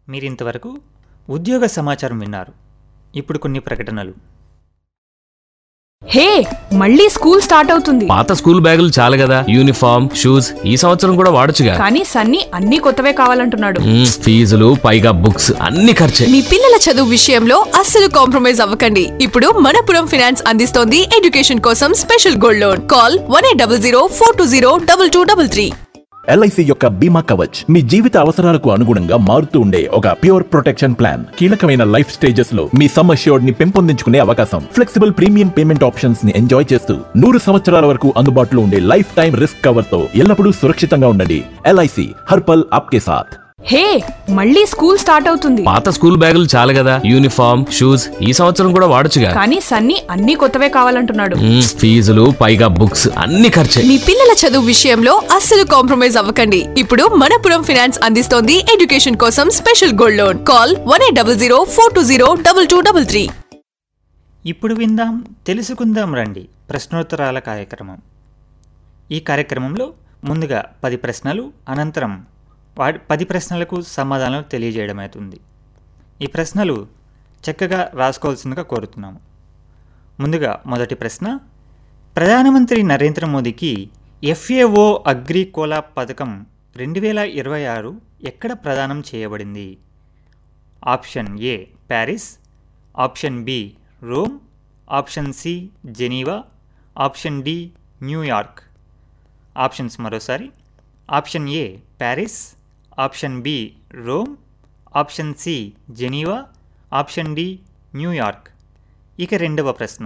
మీరింతవరకు ఉద్యోగ సమాచారం విన్నారు ఇప్పుడు కొన్ని ప్రకటనలు హే మళ్ళీ స్కూల్ స్టార్ట్ అవుతుంది పాత స్కూల్ బ్యాగులు చాలు కదా యూనిఫామ్ షూస్ ఈ సంవత్సరం కూడా వాడొచ్చుగా కానీ సన్నీ అన్ని కొత్తవే కావాలంటున్నాడు మ్మ్, ఫీజులు పైగా బుక్స్ అన్ని ఖర్చే మీ పిల్లల చదువు విషయంలో అస్సలు కాంప్రమైజ్ అవ్వకండి ఇప్పుడు మనపురం ఫైనాన్స్ అందిస్తోంది ఎడ్యుకేషన్ కోసం special gold loan call one eight double zero four two zero double two double three LIC యొక్క బీమా కవచ్ మీ జీవిత అవసరాలకు అనుగుణంగా మారుతూ ఉండే ఒక ప్యూర్ ప్రొటెక్షన్ ప్లాన్ కీలకమైన లైఫ్ స్టేజెస్ లో మీ సమ్ అష్యూర్డ్ ని పెంపొందించుకునే అవకాశం ఫ్లెక్సిబుల్ ప్రీమియం పేమెంట్ ఆప్షన్స్ ని ఎంజాయ్ చేస్తూ నూరు సంవత్సరాల వరకు అందుబాటులో ఉండే లైఫ్ టైం రిస్క్ కవర్ తో ఎల్లప్పుడూ సురక్షితంగా ఉండండి ఎల్ఐసి హర్పల్ ఆప్కే సాథ్ హే మళ్ళీ స్కూల్ స్టార్ట్ అవుతుంది పాత స్కూల్ బ్యాగులు చాలు కదా యూనిఫామ్ షూస్ ఈ సంవత్సరం కూడా వాడొచ్చుగా కానీ సన్నీ అన్ని కొత్తవే కావాలంటున్నాడు మ్మ్, ఫీజులు పైగా బుక్స్ అన్ని ఖర్చే మీ పిల్లల చదువు విషయంలో అస్సలు కాంప్రమైజ్ అవ్వకండి ఇప్పుడు మనపురం ఫైనాన్స్ అందిస్తోంది ఎడ్యుకేషన్ కోసం special gold loan call one eight double zero four two zero double two double three ఇప్పుడు విందాం తెలుసుకుందాం రండి ప్రశ్నోత్తరాల కార్యక్రమం ఈ కార్యక్రమంలో ముందుగా పది ప్రశ్నలు అనంతరం వాటి పది ప్రశ్నలకు సమాధానాలు తెలియజేయడం అవుతుంది ఈ ప్రశ్నలు చక్కగా రాసుకోవాల్సిందిగా కోరుతున్నాము ముందుగా మొదటి ప్రశ్న ప్రధానమంత్రి నరేంద్ర మోదీకి ఎఫ్ఏఓ అగ్రికోలా పథకం రెండు వేల ఇరవై ఆరు ఎక్కడ ప్రదానం చేయబడింది option A Paris option B Rome option C Geneva option D New York options మరోసారి option A Paris option B Rome option C Geneva option D New York ఇక రెండవ ప్రశ్న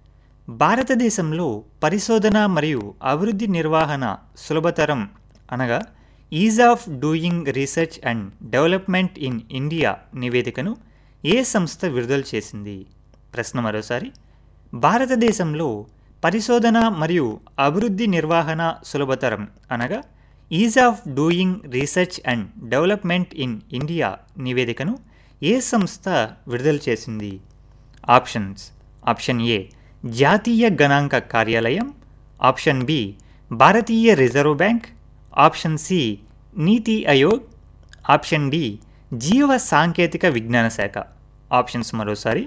భారతదేశంలో పరిశోధన మరియు అభివృద్ధి నిర్వహణ సులభతరం అనగా ease of doing research and development in India నివేదికను ఏ సంస్థ విడుదల చేసింది ప్రశ్న మరోసారి భారతదేశంలో పరిశోధన మరియు అభివృద్ధి నిర్వహణ సులభతరం అనగా ease of doing research and development in India నివేదికను ఏ సంస్థ విడుదల చేసింది ఆప్షన్స్ ఆప్షన్ ఏ జాతీయ గణాంక కార్యాలయం ఆప్షన్ బి భారతీయ reserve bank option C NITI Aayog option D జీవ సాంకేతిక విజ్ఞాన శాఖ ఆప్షన్స్ మరోసారి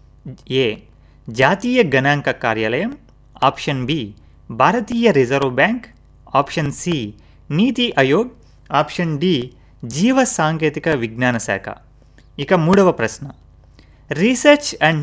ఏ జాతీయ గణాంక కార్యాలయం ఆప్షన్ బి భారతీయ reserve bank option C NITI Aayog option D జీవ సాంకేతిక విజ్ఞాన శాఖ ఇక మూడవ ప్రశ్న రీసెర్చ్ అండ్